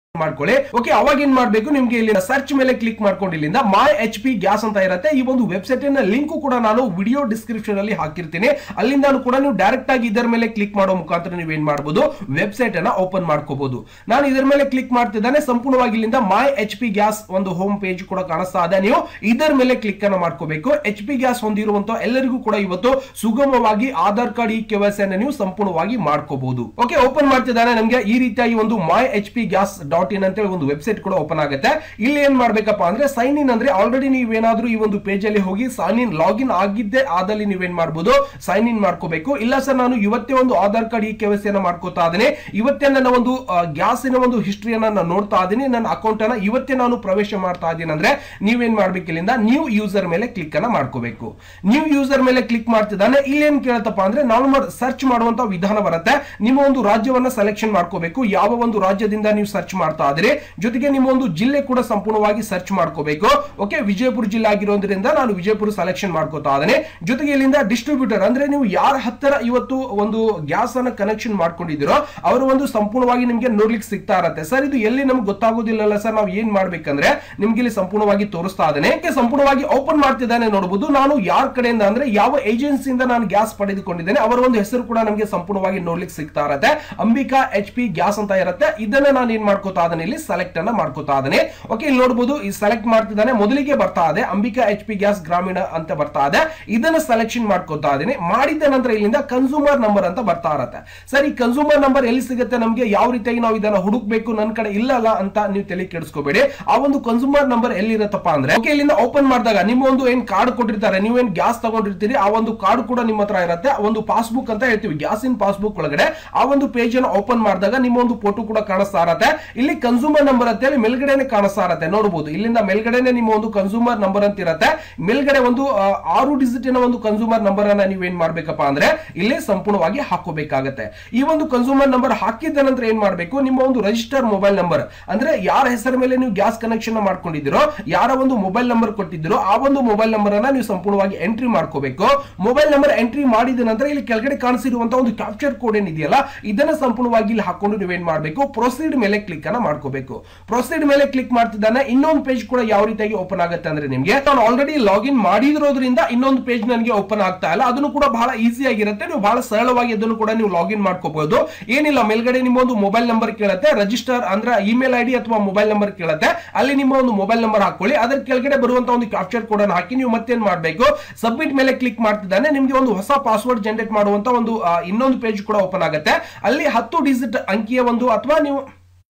ಮಾಡ್ಕೊಳ್ಳಿ ಓಕೆ ಅವಾಗ ಏನ್ ಮಾಡ್ಬೇಕು ನಿಮ್ಗೆ ಇಲ್ಲಿ ಸರ್ಚ್ ಮೇಲೆ ಕ್ಲಿಕ್ ಮಾಡ್ಕೊಂಡು ಇಲ್ಲಿಂದ ಮೈ ಎಚ್ ಪಿ ಗ್ಯಾಸ್ ಅಂತ ಇರುತ್ತೆ ಈ ಒಂದು ವೆಬ್ಸೈಟ್ ನ ಲಿಂಕ್ ಕೂಡ ನಾನು ವಿಡಿಯೋ ಡಿಸ್ಕ್ರಿಪ್ಷನ್ ಅಲ್ಲಿ ಹಾಕಿರ್ತೀನಿ ಅಲ್ಲಿಂದ ಕೂಡ ನೀವು ಡೈರೆಕ್ಟ್ ಆಗಿ ಇದರ ಮೇಲೆ ಕ್ಲಿಕ್ ಮಾಡೋ ಮುಖಾಂತರ ನೀವು ಏನ್ ಮಾಡಬಹುದು ವೆಬ್ಸೈಟ್ ಅನ್ನ ಓಪನ್ ಮಾಡ್ಕೋಬಹುದು ನಾನು ಇದರ ಮೇಲೆ ಕ್ಲಿಕ್ ಮಾಡ್ತಿದ್ದಾನೆ ಸಂಪೂರ್ಣವಾಗಿ ಇಲ್ಲಿಂದ ಮೈ ಎಚ್ ಪಿ ಗ್ಯಾಸ್ ಒಂದು ಹೋಮ್ ಪೇಜ್ ಕೂಡ ಕಾಣಿಸ್ತಾ ಇದೆ ನೀವು ಇದರ ಮೇಲೆ ಕ್ಲಿಕ್ ಅನ್ನ ಮಾಡ್ಕೋಬೇಕು ಎಚ್ ಪಿ ಗ್ಯಾಸ್ ಹೊಂದಿರುವಂತ ಎಲ್ಲರಿಗೂ ಕೂಡ ಇವತ್ತು ಸುಗಮವಾಗಿ ಆಧಾರ್ ಕಾರ್ಡ್ ಈ ಕೆವೈಸಿ ಅನ್ನ ನೀವು ಸಂಪೂರ್ಣವಾಗಿ ಮಾಡ್ಕೋಬಹುದು ಓಕೆ ಓಪನ್ ಮಾಡ್ತಿದ್ದಾನೆ ನಮಗೆ ಈ ರೀತಿಯಾಗಿ ಒಂದು my H P gas dot in ಅಂತೇಳಿ ಒಂದು ವೆಬ್ಸೈಟ್ ಕೂಡ ಓಪನ್ ಆಗುತ್ತೆ ಇಲ್ಲಿ ಏನ್ ಮಾಡ್ಬೇಕಪ್ಪ ಅಂದ್ರೆ ಸೈನ್ ಇನ್ ಅಂದ್ರೆ ಆಲ್ರೆಡಿ ನೀವೇನಾದ್ರೂ ಈ ಒಂದು ಪೇಜ್ ಅಲ್ಲಿ ಹೋಗಿ ಸೈನ್ ಇನ್ ಲಾಗಿನ್ ಆಗಿದ್ದೆ ಆದಲ್ಲಿ ನೀವೇನ್ ಮಾಡ್ಬೋದು ಸೈನ್ ಇನ್ ಮಾಡ್ಕೋಬೇಕು ಇಲ್ಲ ಸರ್ ನಾನು ಇವತ್ತೇ ಒಂದು ಆಧಾರ್ ಕಾರ್ಡ್ ಈ ಕೆವೈಸಿಯನ್ನ ಮಾಡ್ಕೋತಾ ಇದ್ದೀನಿ ಇವತ್ತೇ ನನ್ನ ಒಂದು ಗ್ಯಾಸಿನ ಒಂದು ಹಿಸ್ಟ್ರಿಯನ್ನ ನಾನು ನೋಡ್ತಾ ಇದ್ದೀನಿ ನನ್ನ ಅಕೌಂಟ್ ಅನ್ನ ಇವತ್ತೇ ನಾನು ಪ್ರವೇಶ ಮಾಡ್ತಾ ಇದ್ದೀನಿ ಅಂದ್ರೆ ನೀವೇನ್ ಮಾಡ್ಬೇಕು ಇಲ್ಲಿಂದ ನ್ಯೂ ಯೂಸರ್ ಮೇಲೆ ಕ್ಲಿಕ್ ಅನ್ನ ಮಾಡ್ಕೋಬೇಕು ನ್ಯೂ ಯೂಸರ್ ಮೇಲೆ ಕ್ಲಿಕ್ ಮಾಡ್ತಿದ್ದಾನೆ ಇಲ್ಲಿ ಏನ್ ಕೇಳತ್ತಪ್ಪ ಅಂದ್ರೆ ನಾರ್ಮಲ್ ಸರ್ಚ್ ಮಾಡುವಂತ ವಿಧಾನ ಬರುತ್ತೆ ನಿಮ್ಮ ಒಂದು ರಾಜ್ಯವನ್ನ ಸೆಲೆಕ್ಷನ್ ಮಾಡ್ಕೋಬೇಕು ಯಾವ ಒಂದು ರಾಜ್ಯದಿಂದ ನೀವು ಸರ್ಚ್ ಮಾಡ್ತಾ ಇದ್ರಿ ಜೊತೆಗೆ ನಿಮ್ಮ ಒಂದು ಜಿಲ್ಲೆ ಕೂಡ ಸಂಪೂರ್ಣವಾಗಿ ಸರ್ಚ್ ಮಾಡ್ಕೋಬೇಕು ಓಕೆ ವಿಜಯಪುರ ಜಿಲ್ಲೆ ಆಗಿರೋದ್ರಿಂದ ನಾನು ವಿಜಯಪುರ ಸೆಲೆಕ್ಷನ್ ಮಾಡ್ಕೋತಾ ಇದ್ದೇನೆ ಜೊತೆಗೆ ಇಲ್ಲಿಂದ ಡಿಸ್ಟ್ರಿಬ್ಯೂಟರ್ ಅಂದ್ರೆ ನೀವು ಯಾರ ಹತ್ತಿರ ಇವತ್ತು ಒಂದು ಗ್ಯಾಸ್ ಅನ್ನ ಕನೆಕ್ಷನ್ ಮಾಡ್ಕೊಂಡಿದ್ದೀರೋ ಅವರು ಒಂದು ಸಂಪೂರ್ಣವಾಗಿ ನಿಮ್ಗೆ ನೋಡ್ಲಿಕ್ಕೆ ಸಿಗ್ತಾ ಇರತ್ತೆ ಸರ್ ಇದು ಎಲ್ಲಿ ನಮ್ಗೆ ಗೊತ್ತಾಗೋದಿಲ್ಲಲ್ಲ ಸರ್ ನಾವು ಏನ್ ಮಾಡ್ಬೇಕಂದ್ರೆ ನಿಮ್ಗೆ ಇಲ್ಲಿ ಸಂಪೂರ್ಣವಾಗಿ ತೋರಿಸ್ತಾ ಇದ್ದೇನೆ ಯಾಕೆ ಸಂಪೂರ್ಣವಾಗಿ ಓಪನ್ ಮಾಡ್ತಿದ್ದಾನೆ ನೋಡಬಹುದು ನಾನು ಯಾರ ಕಡೆಯಿಂದ ಅಂದ್ರೆ ಯಾವ ಏಜೆನ್ಸಿಯಿಂದ ನಾನು ಗ್ಯಾಸ್ ಪಡೆದುಕೊಂಡಿದ್ದೇನೆ ಅವರ ಒಂದು ಹೆಸರು ಕೂಡ ನಮಗೆ ಸಂಪೂರ್ಣವಾಗಿ ನೋಡ್ಲಿಕ್ಕೆ ಸಿಗ್ತಾ ಇರತ್ತೆ ಅಂಬಿಕಾ ಎಚ್ ಪಿ ಗ್ಯಾಸ್ ಅಂತ ಇರುತ್ತೆ ಇದನ್ನ ನಾನು ಏನ್ ಮಾಡ್ಕೋತಾ ಇದ್ದೇನೆ ಇಲ್ಲಿ ಸೆಲೆಕ್ಟ್ ಅನ್ನ ಮಾಡ್ಕೋತಾ ಇದ್ದೇನೆ ಓಕೆ ಇಲ್ಲಿ ನೋಡಬಹುದು ಈ ಸೆಲೆಕ್ಟ್ ಮಾಡ್ತಿದ್ದಾನೆ ಮೊದಲಿಗೆ ಬರ್ತಾ ಇದೆ ಅಂಬಿಕಾ ಎಚ್ ಪಿ ಗ್ಯಾಸ್ ಗ್ರಾಮೀಣ ಅಂತ ಬರ್ತಾ ಇದೆ ಇದನ್ನ ಸೆಲೆಕ್ಷನ್ ಮಾಡ್ಕೋತಾ ಇದ್ದೀನಿ ಮಾಡಿದ ನಂತರ ಇಲ್ಲಿಂದ ಕನ್ಸೂಮರ್ ನಂಬರ್ ಅಂತ ಬರ್ತಾ ಇರತ್ತೆ ಸರ್ ಈ ಕನ್ಸೂಮರ್ ನಂಬರ್ ಎಲ್ಲಿ ಸಿಗುತ್ತೆ ನಮಗೆ ಯಾವ ರೀತಿಯಾಗಿ ನಾವು ಇದನ್ನ ಹುಡುಕ್ಬೇಕು ನನ್ನ ಕಡೆ ಇಲ್ಲಲ್ಲ ಅಂತ ನೀವು ತಲೆ ಕೆಡಿಸ್ಕೋಬೇಡಿ ಆ ಒಂದು ಕನ್ಸೂಮರ್ ನಂಬರ್ ಎಲ್ಲಿರುತ್ತಪ್ಪ ಅಂದ್ರೆ ಓಕೆ ಇಲ್ಲಿಂದ ಓಪನ್ ಮಾಡಿದಾಗ ನಿಮ್ಮ ಒಂದು ಏನ್ ಕಾರ್ಡ್ ಕೊಟ್ಟಿರ್ತಾರೆ ನೀವೇನ್ ಗ್ಯಾಸ್ ತಗೊಂಡಿರ್ತೀರಿ ಆ ಒಂದು ಕಾರ್ಡ್ ಕೂಡ ನಿಮ್ಮ ಹತ್ರ ಇರುತ್ತೆ ಆ ಒಂದು ಪಾಸ್ಬುಕ್ ಅಂತ ಹೇಳ್ತೀವಿ ಗ್ಯಾಸಿನ ಪಾಸ್ಬುಕ್ ಒಳಗಡೆ ಆ ಒಂದು ಪೇಜ್ ಅನ್ನು ಓಪನ್ ಮಾಡಿದಾಗ ನಿಮ್ಮ ಒಂದು ಫೋಟೋ ಕೂಡ ಕಾಣಿಸ್ತಾ ಇರತ್ತೆ ಇಲ್ಲಿ ಕನ್ಸೂಮರ್ ನಂಬರ್ ಅಂತ ಹೇಳಿ ಮೇಲ್ಗಡೆನೆ ಕಾಣಿಸ್ತಾ ಇರತ್ತೆ ನೋಡಬಹುದು ಇಲ್ಲಿಂದ ಮೇಲ್ಗಡೆನೆ ನಿಮ್ಮ ಒಂದು ಕನ್ಸೂಮರ್ ನಂಬರ್ ಅಂತ ಇರತ್ತೆ ಮೇಲ್ಗಡೆ ಒಂದು ಆ, ಆರು ಡಿಜಿಟಿನ ಒಂದು ಕನ್ಸೂಮರ್ ನಂಬರ್ ಅನ್ನ ನೀವು ಏನ್ ಮಾಡ್ಬೇಕಪ್ಪ ಅಂದ್ರೆ ಇಲ್ಲಿ ಸಂಪೂರ್ಣವಾಗಿ ಹಾಕೋಬೇಕಾಗತ್ತೆ ಈ ಒಂದು ಕನ್ಸೂಮರ್ ನಂಬರ್ ಹಾಕಿದ ನಂತರ ಏನ್ ಮಾಡ್ಬೇಕು ನಿಮ್ಮ ಒಂದು ರಿಜಿಸ್ಟರ್ ಮೊಬೈಲ್ ನಂಬರ್ ಅಂದ್ರೆ ಯಾರ ಹೆಸರ ಮೇಲೆ ನೀವು ಗ್ಯಾಸ್ ಕನೆಕ್ಷನ್ ಮಾಡ್ಕೊಂಡಿದ್ದೀರೋ ಯಾರ ಒಂದು ಮೊಬೈಲ್ ನಂಬರ್ ಕೊಟ್ಟಿದ್ದೀರೋ ಆ ಒಂದು ಮೊಬೈಲ್ ನಂಬರ್ ಅನ್ನ ನೀವು ಸಂಪೂರ್ಣವಾಗಿ ಎಂಟ್ರಿ ಮಾಡ್ಕೋಬೇಕು ಮೊಬೈಲ್ ನಂಬರ್ ಎಂಟ್ರಿ ಮಾಡಿದ ನಂತರ ಇಲ್ಲಿ ಕೆಳಗಡೆ ಕಾಣಿಸಿರುವಂತಹ ಒಂದು ಕ್ಯಾಪ್ಚರ್ ಕೋಡ್ ಏನಿದೆಯಲ್ಲ ಇದನ್ನ ಸಂಪೂರ್ಣವಾಗಿ ಇಲ್ಲಿ ಹಾಕೊಂಡು ನೀವೇನ್ ಮಾಡಬೇಕು ಪ್ರೊಸೀಡ್ ಮೇಲೆ ಕ್ಲಿಕ್ ಅನ್ನ ಮಾಡ್ಕೋಬೇಕು ಪ್ರೊಸೀಡ್ ಮೇಲೆ ಕ್ಲಿಕ್ ಮಾಡ್ತಿದ್ದಾನೆ ಇನ್ನೊಂದು ಪೇಜ್ ಕೂಡ ಯಾವ ರೀತಿಯಾಗಿ ಓಪನ್ ಆಗುತ್ತೆ ಅಂದ್ರೆ ನಿಮ್ಗೆ ನಾನು ಆಲ್ರೆಡಿ ಲಾಗಿನ್ ಮಾಡಿರೋದ್ರಿಂದ ಇನ್ನೊಂದು ಪೇಜ್ ನನಗೆ ಓಪನ್ ಆಗ್ತಾ ಇಲ್ಲ ಅದನ್ನು ಕೂಡ ಬಹಳ ಈಸಿ ಆಗಿರುತ್ತೆ ನೀವು ಬಹಳ ಸರಳವಾಗಿ ಅದನ್ನು ಕೂಡ ನೀವು ಲಾಗಿನ್ ಮಾಡ್ಕೋಬಹುದು ಏನಿಲ್ಲ ಮೇಲ್ಗಡೆ ನಿಮ್ಮ ಒಂದು ಮೊಬೈಲ್ ನಂಬರ್ ಕೇಳುತ್ತೆ ರಿಜಿಸ್ಟರ್ ಅಂದ್ರೆ ಇಮೇಲ್ ಐಡಿ ಅಥವಾ ಮೊಬೈಲ್ ನಂಬರ್ ಕೇಳುತ್ತೆ ಅಲ್ಲಿ ನಿಮ್ಮ ಒಂದು ಮೊಬೈಲ್ ನಂಬರ್ ಹಾಕೊಳ್ಳಿ ಅದರ ಕೆಳಗಡೆ ಬರುವಂತ ಒಂದು ಕ್ಯಾಪ್ಚರ್ ಕೋಡ್ ಅನ್ನು ಹಾಕಿ ನೀವು ಮತ್ತೇನ್ ಮಾಡಬೇಕು ಸಬ್ಮಿಟ್ ಮೇಲೆ ಕ್ಲಿಕ್ ಮಾಡ್ತಿದ್ದಾನೆ ನಿಮ್ಗೆ ಒಂದು ಹೊಸ ಪಾಸ್ವರ್ಡ್ ಜನರೇಟ್ ಮಾಡುವಂತ ಒಂದು ಆ, ಇನ್ನೊಂದು ಪೇಜ್ ಕೂಡ ಓಪನ್ ಆಗುತ್ತೆ ಅಲ್ಲಿ ಹತ್ತು ಡಿಜಿಟ್ ಅಂಕಿಯ ಒಂದು ಅಥವಾ ನೀವು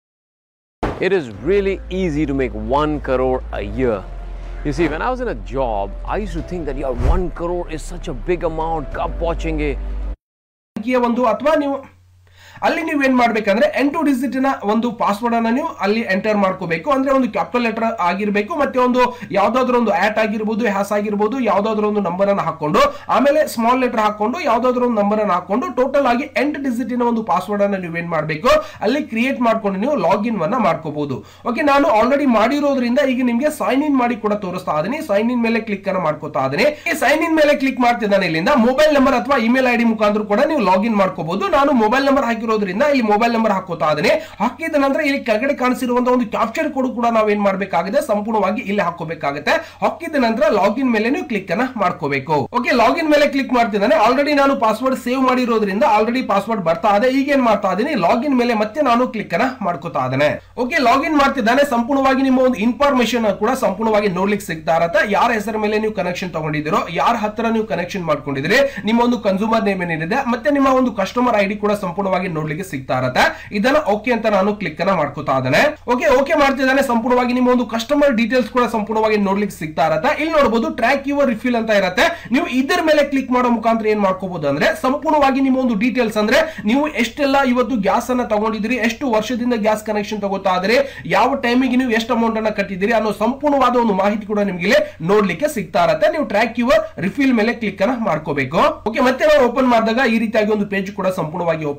It is really easy to make 1 crore a year. You see, when I was in a job, I used to think that yeah, 1 crore is such a big amount. Cup watching it. ಅಂಕಿಯ ಒಂದು ಅಥವಾ ನೀವು ಅಲ್ಲಿ ನೀವು ಏನ್ ಮಾಡ್ಬೇಕಂದ್ರೆ ಎಂಟು digit ನ ಒಂದು ಪಾಸ್ವರ್ಡ್ ಅನ್ನ ನೀವು ಅಲ್ಲಿ ಎಂಟರ್ ಮಾಡ್ಕೋಬೇಕು ಅಂದ್ರೆ ಒಂದು ಕ್ಯಾಪಿಟಲ್ ಲೆಟರ್ ಆಗಿರ್ಬೇಕು ಮತ್ತೆ ಒಂದು ಯಾವ್ದಾದ್ರು ಒಂದು ಆಟ್ ಆಗಿರ್ಬೋದು ಹ್ಯಾಸ್ ಆಗಿರ್ಬೋದು ಯಾವ್ದಾದ್ರು ಒಂದು ನಂಬರ್ ಅನ್ನ ಹಾಕೊಂಡು ಆಮೇಲೆ ಸ್ಮಾಲ್ ಲೆಟರ್ ಹಾಕೊಂಡು ಯಾವ್ದಾದ್ರು ಒಂದು ನಂಬರ್ ಅನ್ನ ಹಾಕೊಂಡು ಟೋಟಲ್ ಆಗಿ ಎಂಟು ಡಿಜಿಟ್ ನ ಒಂದು ಪಾಸ್ವರ್ಡ್ ಅನ್ನ ನೀವು ಏನ್ ಮಾಡ್ಬೇಕು ಅಲ್ಲಿ ಕ್ರಿಯೇಟ್ ಮಾಡ್ಕೊಂಡು ನೀವು ಲಾಗಿನ್ ವನ್ನ ಮಾಡ್ಕೋಬಹುದು ಓಕೆ ನಾನು ಆಲ್ರೆಡಿ ಮಾಡಿರೋದ್ರಿಂದ ಈಗ ನಿಮ್ಗೆ ಸೈನ್ ಇನ್ ಮಾಡಿ ಕೂಡ ತೋರಿಸ್ತಾ ಇದೀನಿ ಸೈನ್ ಇನ್ ಮೇಲೆ ಕ್ಲಿಕ್ ಅನ್ನ ಮಾಡ್ಕೋತಾ ಇದೀನಿ ಈ ಸೈನ್ ಇನ್ ಮೇಲೆ ಕ್ಲಿಕ್ ಮಾಡ್ತಿದ್ದಾನೆ ಇಲ್ಲಿಂದ ಮೊಬೈಲ್ ನಂಬರ್ ಅಥವಾ ಇಮೇಲ್ ಐಡಿ ಮುಖಾಂತರ ಕೂಡ ನೀವು ಲಾಗಿನ್ ಮಾಡ್ಕೋಬಹುದು ನಾನು ಮೊಬೈಲ್ ನಂಬರ್ ಹಾಕಿರೋದ್ರಿಂದ ಇಲ್ಲಿ ಮೊಬೈಲ್ ನಂಬರ್ ಹಾಕೋತಾ ಇದೀನಿ ಹಾಕಿದ ನಂತರ ಇಲ್ಲಿ ಕೆಳಗಡೆ ಕಾಣಿಸಿರುವಂತಹ ಒಂದು ಕ್ಯಾಪ್ಚರ್ ಕೋಡ್ ಕೂಡ ನಾವು ಏನ್ ಮಾಡ್ಬೇಕಾಗಿದೆ ಸಂಪೂರ್ಣವಾಗಿ ಇಲ್ಲಿ ಹಾಕೋಬೇಕಾಗುತ್ತೆ ಹಾಕಿದ ನಂತರ ಲಾಗಿನ್ ಮೇಲೆ ನೀವು ಕ್ಲಿಕ್ ಅನ್ನ ಮಾಡ್ಕೋಬೇಕು ಓಕೆ ಲಾಗಿನ್ ಮೇಲೆ ಕ್ಲಿಕ್ ಮಾಡ್ತಿದ್ದಾನೆ ಆಲ್ರೆಡಿ ನಾನು ಪಾಸ್ವರ್ಡ್ ಸೇವ್ ಮಾಡಿರೋದ್ರಿಂದ ಆಲ್ರೆಡಿ ಪಾಸ್ವರ್ಡ್ ಬರ್ತಾ ಇದೆ ಈಗ ಏನ್ ಮಾಡ್ತಾ ಇದೀನಿ ಲಾಗಿನ್ ಮೇಲೆ ಮತ್ತೆ ನಾನು ಕ್ಲಿಕ್ ಅನ್ನ ಮಾಡ್ಕೋತಾ ಇದ್ದೇನೆ ಓಕೆ ಲಾಗಿನ್ ಮಾಡ್ತಿದ್ದಾನೆ ಸಂಪೂರ್ಣವಾಗಿ ನಿಮ್ಮ ಒಂದು ಇನ್ಫಾರ್ಮೇಶನ್ ಕೂಡ ಸಂಪೂರ್ಣವಾಗಿ ನೋಡ್ಲಿಕ್ಕೆ ಸಿಗ್ತಾ ಇರತ್ತೆ ಯಾರ ಹೆಸರ ಮೇಲೆ ನೀವು ಕನೆಕ್ಷನ್ ತಗೊಂಡಿದ್ದೀರೋ ಯಾರ ಹತ್ರ ನೀವು ಕನೆಕ್ಷನ್ ಮಾಡ್ಕೊಂಡಿದ್ದೀರಿ ನಿಮ್ಮ ಒಂದು ಕನ್ಸೂಮರ್ ನೇಮ್ ಏನಿದೆ ಮತ್ತೆ ನಿಮ್ಮ ಒಂದು ಕಸ್ಟಮರ್ ಐಡಿ ಕೂಡ ಸಂಪೂರ್ಣವಾಗಿ ನೋಡ್ಲಿಕ್ಕೆ ಸಿಗ್ತಾ ಇರತ್ತೆ ಇದನ್ನ ಓಕೆ ಅಂತ ನಾನು ಕ್ಲಿಕ್ ಅನ್ನ ಮಾಡ್ಕೋತಾ ಇದ್ದೇನೆ ಓಕೆ ಓಕೆ ಮಾಡ್ತಿದ್ದಾನೆ ಸಂಪೂರ್ಣವಾಗಿ ನಿಮ್ಮ ಒಂದು ಕಸ್ಟಮರ್ ಡೀಟೇಲ್ಸ್ ಕೂಡ ಸಂಪೂರ್ಣವಾಗಿ ನೋಡ್ಲಿಕ್ಕೆ ಸಿಗ್ತಾ ಇರತ್ತೆ ಇಲ್ಲಿ ನೋಡಬಹುದು ಟ್ರ್ಯಾಕ್ ಯುವರ್ ರಿಫಿಲ್ ಅಂತ ಇರತ್ತೆ ನೀವು ಇದರ ಮೇಲೆ ಕ್ಲಿಕ್ ಮಾಡೋ ಮುಖಾಂತರ ಏನ್ ಮಾಡ್ಕೋಬಹುದು ಅಂದ್ರೆ ಸಂಪೂರ್ಣವಾಗಿ ನಿಮ್ಮ ಒಂದು ಡೀಟೇಲ್ಸ್ ಅಂದ್ರೆ ನೀವು ಎಷ್ಟೆಲ್ಲ ಇವತ್ತು ಗ್ಯಾಸ್ ಅನ್ನ ತಗೊಂಡಿದ್ದೀರಿ ಎಷ್ಟು ವರ್ಷದಿಂದ ಗ್ಯಾಸ್ ಕನೆಕ್ಷನ್ ತಗೋತಾ ಇದ್ರಿ ಯಾವ ಟೈಮಿಗೆ ನೀವು ಎಷ್ಟು ಅಮೌಂಟ್ ಅನ್ನ ಕಟ್ಟಿದ್ದೀರಿ ಅನ್ನೋ ಸಂಪೂರ್ಣವಾದ ಒಂದು ಮಾಹಿತಿ ಕೂಡ ನಿಮ್ಗೆ ಇಲ್ಲಿ ನೋಡ್ಲಿಕ್ಕೆ ಸಿಗ್ತಾ ಇರತ್ತೆ ನೀವು ಟ್ರ್ಯಾಕ್ ಯುವರ್ ರಿಫಿಲ್ ಮೇಲೆ ಕ್ಲಿಕ್ ಅನ್ನ ಮಾಡ್ಕೋಬೇಕು ಓಕೆ ಮತ್ತೆ ನಾವು ಓಪನ್ ಮಾಡಿದಾಗ ಈ ರೀತಿಯಾಗಿ ಒಂದು ಪೇಜ್ ಕೂಡ ಸಂಪೂರ್ಣವಾಗಿ ಓಪನ್ ಆಗುತ್ತೆ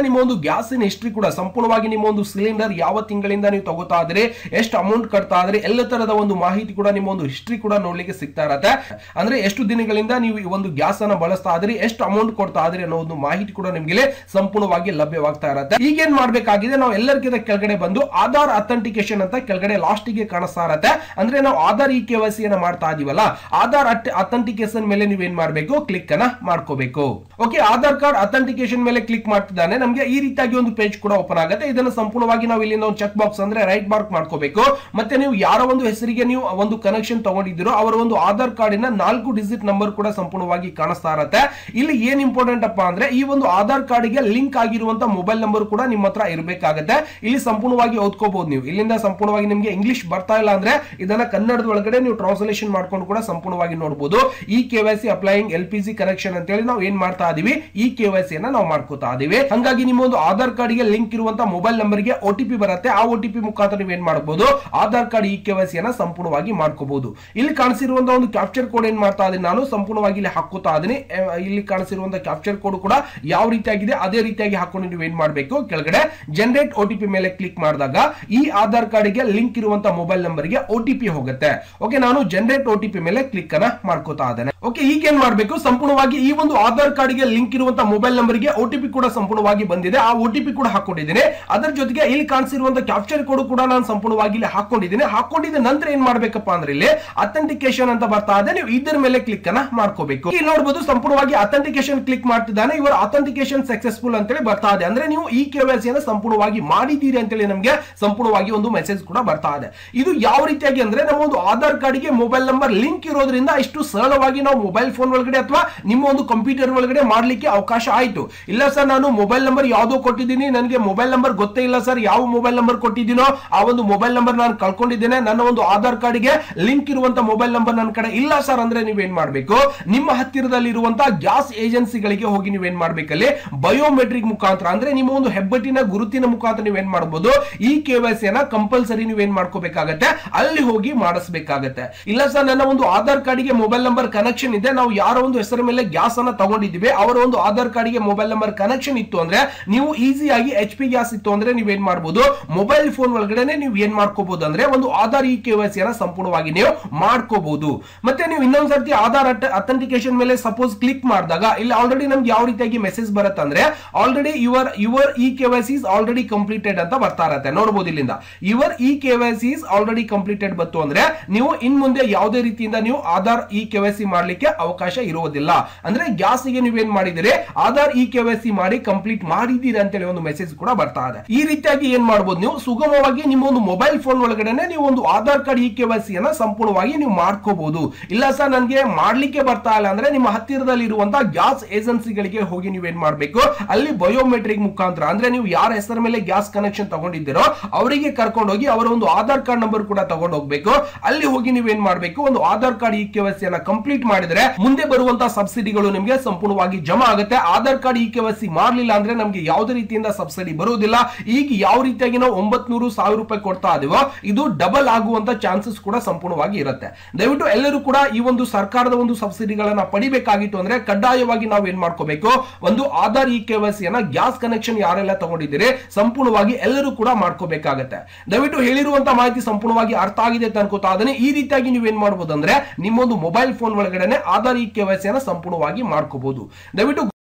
ನಿಮ್ಮ ಒಂದು ಗ್ಯಾಸಿನ ಹಿಸ್ಟ್ರಿ ಕೂಡ ಸಂಪೂರ್ಣವಾಗಿ ನಿಮ್ಮ ಒಂದು ಸಿಲಿಂಡರ್ ಯಾವ ತಿಂಗಳಿಂದ ನೀವು ತಗೋತಾ ಇದ್ರಿ ಎಷ್ಟು ಅಮೌಂಟ್ ಕಟ್ತಾ ಇದ್ರಿ ಎಲ್ಲ ತರದ ಒಂದು ಮಾಹಿತಿ ಕೂಡ ನಿಮ್ಮ ಒಂದು ಹಿಸ್ಟ್ರಿ ಕೂಡ ನೋಡ್ಲಿಕ್ಕೆ ಸಿಗ್ತಾ ಇರತ್ತೆ ಅಂದ್ರೆ ಎಷ್ಟು ದಿನಗಳಿಂದ ನೀವು ಈ ಒಂದು ಗ್ಯಾಸ್ ಅನ್ನ ಬಳಸ್ತಾ ಇದ್ರಿ ಎಷ್ಟು ಅಮೌಂಟ್ ಕೊಡ್ತಾ ಇದ್ರಿ ಅನ್ನೋ ಒಂದು ಮಾಹಿತಿ ಕೂಡ ನಿಮ್ಗೆ ಸಂಪೂರ್ಣವಾಗಿ ಲಭ್ಯವಾಗ್ತಾ ಇರತ್ತೆ ಈಗ ಏನ್ ಮಾಡ್ಬೇಕಾಗಿದೆ ನಾವು ಎಲ್ಲರಿಗಿಂತ ಕೆಳಗಡೆ ಬಂದು ಆಧಾರ್ ಅಥೆಂಟಿಕೇಶನ್ ಅಂತ ಕೆಳಗಡೆ ಲಾಸ್ಟ್ ಗೆ ಕಾಣಿಸ್ತಾ ಇರತ್ತೆ ಅಂದ್ರೆ ನಾವು Aadhaar e K Y C ಮಾಡ್ತಾ ಇದೀವಲ್ಲ ಆಧಾರ್ ಅಥೆಂಟಿಕೇಶನ್ ಮೇಲೆ ನೀವು ಏನ್ ಮಾಡ್ಬೇಕು ಕ್ಲಿಕ್ ಅನ್ನ ಮಾಡ್ಕೋಬೇಕು ಓಕೆ ಆಧಾರ್ ಕಾರ್ಡ್ ಅಥೆಂಟಿಕೇಶನ್ ಮೇಲೆ ಕ್ಲಿಕ್ ಮಾಡ್ತಿದ್ದಾನೆ ನಮಗೆ ಈ ರೀತಿಯಾಗಿ ಒಂದು ಪೇಜ್ ಕೂಡ ಓಪನ್ ಆಗುತ್ತೆ ಇದನ್ನು ಸಂಪೂರ್ಣವಾಗಿ ನಾವು ಇಲ್ಲಿಂದ ಒಂದು ಚೆಕ್ ಬಾಕ್ಸ್ ಅಂದ್ರೆ ರೈಟ್ ಮಾರ್ಕ್ ಮಾಡ್ಕೋಬೇಕು ಮತ್ತೆ ನೀವು ಯಾರ ಒಂದು ಹೆಸರಿಗೆ ನೀವು ಒಂದು ಕನೆಕ್ಷನ್ ತಗೊಂಡಿದ್ದೀರೋ ಅವರ ಒಂದು ಆಧಾರ್ ಕಾರ್ಡಿನ ನಾಲ್ಕು ಡಿಜಿಟ್ ನಂಬರ್ ಕೂಡ ಸಂಪೂರ್ಣವಾಗಿ ಕಾಣಿಸ್ತಾ ಇರತ್ತೆ ಇಲ್ಲಿ ಏನ್ ಇಂಪಾರ್ಟೆಂಟ್ ಅಪ್ಪ ಅಂದ್ರೆ ಈ ಒಂದು ಆಧಾರ್ ಕಾರ್ಡ್ಗೆ ಲಿಂಕ್ ಆಗಿರುವಂತ ಮೊಬೈಲ್ ನಂಬರ್ ಕೂಡ ನಿಮ್ಮ ಹತ್ರ ಇರಬೇಕಾಗತ್ತೆ ಇಲ್ಲಿ ಸಂಪೂರ್ಣವಾಗಿ ಓದ್ಕೋಬಹುದು ನೀವು ಇಲ್ಲಿಂದ ಸಂಪೂರ್ಣವಾಗಿ ನಿಮಗೆ ಇಂಗ್ಲಿಷ್ ಬರ್ತಾ ಇಲ್ಲ ಅಂದ್ರೆ ಇದನ್ನ ಕನ್ನಡದ ಒಳಗಡೆ ನೀವು ಟ್ರಾನ್ಸ್ಲೇಷನ್ ಮಾಡ್ಕೊಂಡು ಕೂಡ ಸಂಪೂರ್ಣವಾಗಿ ನೋಡಬಹುದು ಈ K Y C applying L P G connection ಅಂತ ಹೇಳಿ ನಾವು ಏನ್ ಮಾಡ್ತಾ ಇದೀವಿ ಈ ಕೆ ವೈ ಸಿ ನಾವು ಮಾಡ್ಕೋತಾ ಇದೀವಿ ಹಂಗಾಗಿ ನಿಮ್ಮ ಒಂದು ಆಧಾರ್ ಕಾರ್ಡ್ ಗೆ ಲಿಂಕ್ ಇರುವಂತ ಮೊಬೈಲ್ ನಂಬರ್ ಗೆ ಒ ಟಿ ಪಿ ಬರುತ್ತೆ ಆ ಒ ಟಿ ಪಿ ಮುಖಾಂತರ ನೀವು ಏನ್ ಮಾಡಬಹುದು Aadhaar card e K Y C ಸಂಪೂರ್ಣವಾಗಿ ಮಾಡ್ಕೋಬಹುದು ಇಲ್ಲಿ ಕಾಣಿಸಿರುವಂತಹ ಒಂದು ಕ್ಯಾಪ್ಚರ್ ಕೋಡ್ ಏನ್ ಮಾಡ್ತಾ ಇದೀನಿ ನಾನು ಸಂಪೂರ್ಣವಾಗಿ ಇಲ್ಲಿ ಹಾಕೋತಾ ಇದೀನಿ ಅಹ್, ಇಲ್ಲಿ ಕಾಣಿಸಿರುವಂತಹ ಕ್ಯಾಪ್ಚರ್ ಕೋಡ್ ಕೂಡ ಯಾವ ರೀತಿಯಾಗಿದೆ ಅದೇ ರೀತಿಯಾಗಿ ಹಾಕೊಂಡು ನೀವು ಏನ್ ಮಾಡಬೇಕು ಕೆಳಗಡೆ ಜನರೇಟ್ ಒ ಟಿ ಪಿ ಮೇಲೆ ಕ್ಲಿಕ್ ಮಾಡಿದಾಗ ಈ ಆಧಾರ್ ಕಾರ್ಡ್ ಗೆ ಲಿಂಕ್ ಇರುವಂತಹ ಮೊಬೈಲ್ ನಂಬರ್ ಗೆ ಒ ಟಿ ಪಿ ಹೋಗುತ್ತೆ ಓಕೆ ನಾನು ಜನರೇಟ್ ಒ ಟಿ ಪಿ ಮೇಲೆ ಕ್ಲಿಕ್ ಅನ್ನ ಮಾಡ್ಕೋತಾ ಇದ್ದೇನೆ ಓಕೆ ಈಗ ಏನ್ ಮಾಡ್ಬೇಕು ಸಂಪೂರ್ಣವಾಗಿ ಈ ಒಂದು ಆಧಾರ್ ಕಾರ್ಡ್ ಗೆ ಲಿಂಕ್ ಇರುವಂತಹ ಮೊಬೈಲ್ ನಂಬರ್ ಗೆ ಒ ಟಿ ಪಿ ಕೂಡ ಸಂಪೂರ್ಣವಾಗಿ ಬಂದಿದೆ ಆ ಒ ಟಿ ಪಿ ಕೂಡ ಹಾಕೊಂಡಿದ್ದೀನಿ ಅದರ ಜೊತೆಗೆ ಇಲ್ಲಿ ಕಾಣಿಸಿರುವಂತಹ ಕ್ಯಾಪ್ಚರ್ ಕೋಡ್ ಕೂಡ ನಾನು ಸಂಪೂರ್ಣವಾಗಿ ಇಲ್ಲಿ ಹಾಕೊಂಡಿದ್ದೀನಿ ಹಾಕೊಂಡಿದ್ದ ನಂತರ ಏನ್ ಮಾಡ್ಬೇಕಪ್ಪ ಅಂದ್ರೆ ಇಲ್ಲಿ ಅಥೆಂಟಿಕೇಶನ್ ಅಂತ ಬರ್ತಾ ಇದೆ ನೀವು ಇದರ ಮೇಲೆ ಕ್ಲಿಕ್ ಅನ್ನ ಮಾಡ್ಕೋಬೇಕು ಇಲ್ಲಿ ನೋಡಬಹುದು ಸಂಪೂರ್ಣವಾಗಿ ಅಥೆಂಟಿಕೇಶನ್ ಕ್ಲಿಕ್ ಮಾಡ್ತಿದ್ದಾನೆ ಇವರ ಅಥೆಂಟಿಕೇಶನ್ ಸಕ್ಸಸ್ಫುಲ್ ಅಂತೇಳಿ ಬರ್ತಾ ಇದೆ ಅಂದ್ರೆ ನೀವು ಈ ಕೆ ವೈ ಸಿ ಸಂಪೂರ್ಣವಾಗಿ ಮಾಡಿದ್ದೀರಿ ಅಂತೇಳಿ ನಮಗೆ ಸಂಪೂರ್ಣವಾಗಿ ಒಂದು ಮೆಸೇಜ್ ಕೂಡ ಬರ್ತಾ ಇದೆ ಇದು ಯಾವ ರೀತಿಯಾಗಿ ಅಂದ್ರೆ ನಮ್ಮ ಒಂದು ಆಧಾರ್ ಕಾರ್ಡ್ಗೆ ಮೊಬೈಲ್ ನಂಬರ್ ಲಿಂಕ್ ಇರೋದ್ರಿಂದ ಇಷ್ಟು ಸರಳವಾಗಿ ನಾವು ಮೊಬೈಲ್ ಫೋನ್ ಒಳಗಡೆ ಅಥವಾ ನಿಮ್ಮ ಒಂದು ಕಂಪ್ಯೂಟರ್ ಒಳಗಡೆ ಮಾಡ್ಲಿಕ್ಕೆ ಅವಕಾಶ ಆಯ್ತು ಇಲ್ಲ ಸರ್ ನಾನು ಮೊಬೈಲ್ ನಂಬರ್ ಯಾವ್ದೋ ಕೊಟ್ಟಿದ್ದೀನಿ ನನಗೆ ಮೊಬೈಲ್ ನಂಬರ್ ಗೊತ್ತೇ ಇಲ್ಲ ಸರ್ ಯಾವ ಮೊಬೈಲ್ ನಂಬರ್ ಕೊಟ್ಟಿದ್ದೀನೋ ಆ ಒಂದು ಮೊಬೈಲ್ ನಂಬರ್ ನಾನು ಕಳ್ಕೊಂಡಿದ್ದೇನೆ ನನ್ನ ಒಂದು ಆಧಾರ್ ಕಾರ್ಡ್ಗೆ ಲಿಂಕ್ ಇರುವಂತ ಮೊಬೈಲ್ ನಂಬರ್ ನನ್ನ ಕಡೆ ಇಲ್ಲ ಸರ್ ಅಂದ್ರೆ ನೀವೇನ್ ಮಾಡ್ಬೇಕು ನಿಮ್ಮ ಹತ್ತಿರದಲ್ಲಿ ಇರುವಂತಹ ಗ್ಯಾಸ್ ಏಜೆನ್ಸಿಗಳಿಗೆ ಹೋಗಿ ನೀವೇನ್ ಮಾಡ್ಬೇಕಲ್ಲಿ ಬಯೋಮೆಟ್ರಿಕ್ ಮುಖಾಂತರ ಅಂದ್ರೆ ನಿಮ್ಮ ಒಂದು ಹೆಬ್ಬಟ್ಟಿನ ಗುರುತಿನ ಮುಖಾಂತರ ನೀವೇನ್ ಮಾಡಬಹುದು ಈ ಕೆ ವೈ ಸಿಯನ್ನ ಕಂಪಲ್ಸರಿ ನೀವೇನ್ ಮಾಡ್ಕೋಬೇಕಾಗತ್ತೆ ಅಲ್ಲಿ ಹೋಗಿ ಮಾಡಿಸ್ಬೇಕಾಗತ್ತೆ ಇಲ್ಲ ಸರ್ ನನ್ನ ಒಂದು ಆಧಾರ್ ಕಾರ್ಡ್ಗೆ ಮೊಬೈಲ್ ನಂಬರ್ ಕನೆಕ್ಷನ್ ಇದೆ ನಾವು ಯಾರ ಒಂದು ಹೆಸರ ಮೇಲೆ ಗ್ಯಾಸ್ ಅನ್ನ ತಗೊಂಡಿದ್ದೀವಿ ಅವರ ಒಂದು ಆಧಾರ್ ಕಾರ್ಡ್ಗೆ ಮೊಬೈಲ್ ನಂಬರ್ ಕನೆಕ್ಷನ್ ಇತ್ತು ಅಂದ್ರೆ ನೀವು ಈಸಿಯಾಗಿ ಎಚ್ ಪಿ ಗ್ಯಾಸ್ ಇತ್ತು ಅಂದ್ರೆ ನೀವೇನ್ ಮಾಡಬಹುದು ಮೊಬೈಲ್ ಫೋನ್ ಒಳಗಡೆ ನೀವು ಏನ್ ಮಾಡ್ಕೋಬಹುದು ಅಂದ್ರೆ ಒಂದು ಆಧಾರ್ ಇ ಕೆ ವೈ ಸಿಯನ್ನ ಸಂಪೂರ್ಣವಾಗಿ ನೀವು ಮಾಡ್ಕೋಬಹುದು ಮತ್ತೆ ನೀವು ಇನ್ನೊಂದ್ ಸರ್ತಿ ಆಧಾರ್ ಅಥೆಂಟಿಕೇಶನ್ ಮೇಲೆ ಸಪೋಸ್ ಕ್ಲಿಕ್ ಮಾಡಿದಾಗ ಇಲ್ಲಿ ಆಲ್ರೆಡಿ ನಮ್ಗೆ ಯಾವ ರೀತಿಯಾಗಿ ಮೆಸೇಜ್ ಬರುತ್ತೆ ಅಂದ್ರೆ already your your e K Y C already completed ಅಂತ ಬರ್ತಾ ಇರತ್ತೆ ನೋಡಬಹುದು ಇಲ್ಲಿಂದ your e K Y C already completed ಬಂತು ಅಂದ್ರೆ ನೀವು ಇನ್ ಮುಂದೆ ಯಾವುದೇ ರೀತಿಯಿಂದ ನೀವು Aadhaar e K Y C ಮಾಡ್ಲಿಕ್ಕೆ ಅವಕಾಶ ಇರುವುದಿಲ್ಲ ಅಂದ್ರೆ ಗ್ಯಾಸ್ ಗೆ ನೀವೇನ್ ಮಾಡಿದಿರಿ Aadhaar e K Y C ಮಾಡಿ ಕಂಪ್ಲೀಟ್ ಮಾಡಿದ್ದೀರಿ ಅಂತೇಳಿ ಒಂದು ಮೆಸೇಜ್ ಕೂಡ ಬರ್ತಾ ಇದೆ ಈ ರೀತಿಯಾಗಿ ಏನ್ ಮಾಡಬಹುದು ನೀವು ಸುಗಮವಾಗಿ ನಿಮ್ಮ ಒಂದು ಮೊಬೈಲ್ ಫೋನ್ ಒಳಗಡೆ ನೀವು ಒಂದು Aadhaar card e K Y C ಅನ್ನ ಸಂಪೂರ್ಣವಾಗಿ ನೀವು ಮಾಡ್ಕೋಬಹುದು ಇಲ್ಲ ಸರ್ ನನಗೆ ಮಾಡ್ಲಿಕ್ಕೆ ಬರ್ತಾ ಇಲ್ಲ ಅಂದ್ರೆ ನಿಮ್ಮ ಹತ್ತಿರದಲ್ಲಿ ಇರುವಂತಹ ಗ್ಯಾಸ್ ಏಜೆನ್ಸಿಗಳಿಗೆ ಹೋಗಿ ನೀವೇನ್ ಮಾಡ್ಬೇಕು ಅಲ್ಲಿ ಬಯೋಮೆಟ್ರಿಕ್ ಮುಖಾಂತರ ಅಂದ್ರೆ ನೀವು ಯಾರ ಹೆಸರ ಮೇಲೆ ಗ್ಯಾಸ್ ಕನೆಕ್ಷನ್ ತಗೊಂಡಿದ್ದೀರೋ ಅವರಿಗೆ ಕರ್ಕೊಂಡು ಹೋಗಿ ಅವರ ಒಂದು ಆಧಾರ್ ಕಾರ್ಡ್ ನಂಬರ್ ಕೂಡ ತಗೊಂಡು ಹೋಗ್ಬೇಕು ಅಲ್ಲಿ ಹೋಗಿ ನೀವೇನ್ ಮಾಡ್ಬೇಕು ಒಂದು Aadhaar card e K Y C ಅನ್ನ ಕಂಪ್ಲೀಟ್ ಮಾಡಿದ್ರೆ ಮುಂದೆ ಬರುವಂತಹ ಸಬ್ಸಿಡಿಗಳು ನಿಮಗೆ ಸಂಪೂರ್ಣವಾಗಿ ಜಮಾ ಆಗುತ್ತೆ Aadhaar card e K Y C ಮಾಡ್ಲಿಲ್ಲ ಅಂದ್ರೆ ನಮಗೆ ಯಾವುದೇ ರೀತಿಯಿಂದ ಸಬ್ಸಿಡಿ ಬರುವುದಿಲ್ಲ ಈಗ ಯಾವ ರೀತಿಯಾಗಿ ನಾವು ಒಂಬತ್ನೂರು ಸಾವಿರ ರೂಪಾಯಿ ಕೊಡ್ತಾ ಇದೀವೋ ಇದು ಡಬಲ್ ಆಗುವಂತ ಚಾನ್ಸಸ್ ಕೂಡ ಸಂಪೂರ್ಣವಾಗಿ ಇರುತ್ತೆ ದಯವಿಟ್ಟು ಎಲ್ಲರೂ ಕೂಡ ಈ ಒಂದು ಸರ್ಕಾರದ ಒಂದು ಸಬ್ಸಿಡಿಗಳನ್ನ ಪಡಿಬೇಕಾಗಿತ್ತು ಅಂದ್ರೆ ಕಡ್ಡಾಯವಾಗಿ ನಾವು ಏನ್ ಮಾಡ್ಕೋಬೇಕು ಒಂದು Aadhaar e K Y C ಅನ್ನ ಗ್ಯಾಸ್ ಕನೆಕ್ಷನ್ ಯಾರೆಲ್ಲ ತಗೊಂಡಿದ್ದೀರಿ ಸಂಪೂರ್ಣವಾಗಿ ಎಲ್ಲರೂ ಕೂಡ ಮಾಡ್ಕೋಬೇಕಾಗತ್ತೆ ದಯವಿಟ್ಟು ಹೇಳಿರುವಂತ ಮಾಹಿತಿ ಸಂಪೂರ್ಣವಾಗಿ ಅರ್ಥ ಆಗಿದೆ ಅಂತ ಅನ್ಕೋತಾ ಅದನ್ನೇ ಈ ರೀತಿಯಾಗಿ ನೀವೇನ್ ಮಾಡ್ಬೋದು ಅಂದ್ರೆ ನಿಮ್ಮೊಂದು ಮೊಬೈಲ್ ಫೋನ್ ಒಳಗಡೆ Aadhaar e K Y C ಅನ್ನ ಸಂಪೂರ್ಣವಾಗಿ ಮಾಡ್ಕೋಬಹುದು ದಯವಿಟ್ಟು